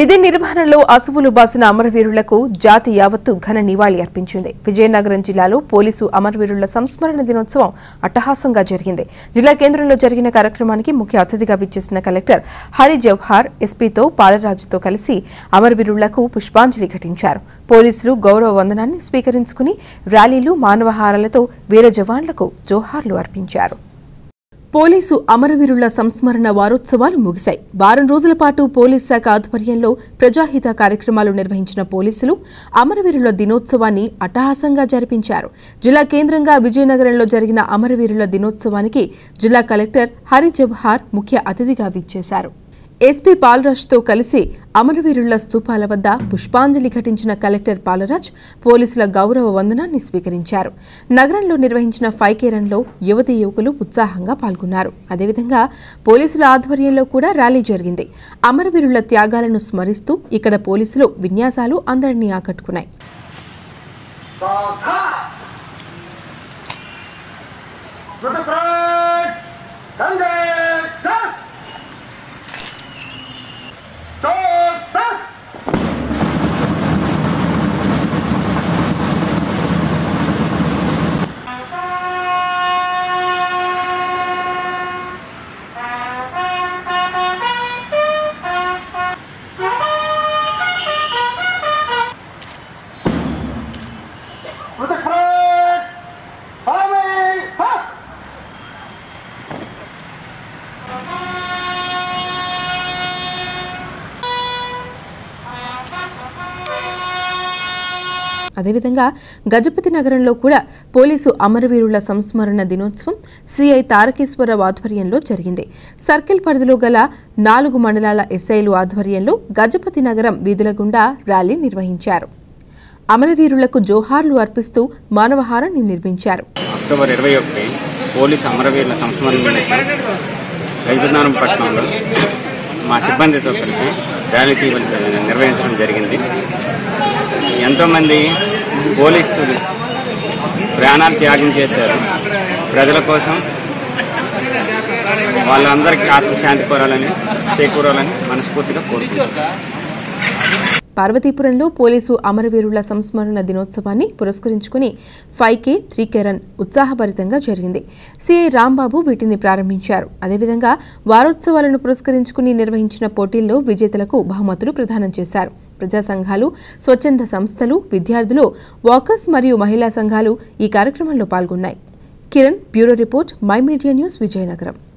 విధి నిర్వహణలో అసువులు బాసిన అమరవీరులకు జాతి యావత్తు ఘన నివాళి అర్పించింది విజయనగరం జిల్లాలో పోలీసు అమరవీరుల సంస్మరణ దినోత్సవం అట్టహాసంగా జరిగింది జిల్లా కేంద్రంలో జరిగిన కార్యక్రమానికి ముఖ్య అతిథిగా విచ్చేసిన కలెక్టర్ హరి జవహార్ ఎస్పీతో పాలరాజుతో కలిసి అమరవీరులకు పుష్పాంజలి ఘటించారు పోలీసులు గౌరవ వందనాన్ని స్వీకరించుకుని ర్యాలీలు మానవహారాలతో వీర జవాన్లకు జోహార్లు అర్పించారు పోలీసు అమరవీరుల సంస్మరణ వారోత్సవాలు ముగిశాయి వారం రోజుల పాటు పోలీస్ శాఖ ఆధ్వర్యంలో ప్రజాహిత కార్యక్రమాలు నిర్వహించిన పోలీసులు అమరవీరుల దినోత్సవాన్ని అట్టహాసంగా జరిపించారు జిల్లా కేంద్రంగా విజయనగరంలో జరిగిన అమరవీరుల దినోత్సవానికి జిల్లా కలెక్టర్ హరి జవహార్ ముఖ్య అతిథిగా విచ్చేశారు ఎస్పీ పాలరాజ్తో కలిసి అమరవీరుల స్తూపాల వద్ద పుష్పాంజలి ఘటించిన కలెక్టర్ పాలరాజ్ పోలీసుల గౌరవ వందనాన్ని స్వీకరించారు నగరంలో నిర్వహించిన ఫైకేరన్లో యువతి యువకులు ఉత్సాహంగా పాల్గొన్నారు అదేవిధంగా పోలీసుల ఆధ్వర్యంలో కూడా ర్యాలీ జరిగింది అమరవీరుల త్యాగాలను స్మరిస్తూ ఇక్కడ పోలీసులు విన్యాసాలు అందరినీ ఆకట్టుకున్నాయి Sokha! With the pride! Congress! Trust! Success! With the pride! Following! Fast! అదేవిధంగా గజపతి నగరంలో కూడా పోలీసు అమరవీరుల సంస్మరణ దినోత్సవం సిఐ తారకేశ్వరరావు ఆధ్వర్యంలో జరిగింది సర్కిల్ పరిధిలో గల నాలుగు మండలాల ఎస్ఐలు ఆధ్వర్యంలో గజపతి నగరం వీధుల గుండా ర్యాలీ నిర్వహించారు అమరవీరులకు జోహార్లు అర్పిస్తూ మానవహారాన్ని నిర్మించారు అక్టోబర్ ఇరవై ఒకటి పోలీసు అమరవీరుల సంస్మరణ నిమిత్తం రైతునారం పట్టణంలో మా సిబ్బందితో కలిపి ర్యాలీ తీయవలసి నిర్వహించడం జరిగింది ఎంతోమంది పోలీసులు ప్రాణాలు త్యాగం చేశారు ప్రజల కోసం వాళ్ళందరికీ ఆత్మశాంతి కోరాలని చేకూరాలని మనస్ఫూర్తిగా కోరుకుంటున్నాను పార్వతీపురంలో పోలీసు అమరవీరుల సంస్మరణ దినోత్సవాన్ని పురస్కరించుకుని ఫైవ్ కే త్రీ కెరన్ ఉత్సాహభరితంగా జరిగింది సిఐ రాంబాబు వీటిని ప్రారంభించారు అదేవిధంగా వారోత్సవాలను పురస్కరించుకుని నిర్వహించిన పోటీల్లో విజేతలకు బహుమతులు ప్రదానం చేశారు ప్రజా సంఘాలు స్వచ్ఛంద సంస్థలు విద్యార్థులు వాకర్స్ మరియు మహిళా సంఘాలు ఈ కార్యక్రమంలో పాల్గొన్నాయి Kiran bureau report my media news Vizianagaram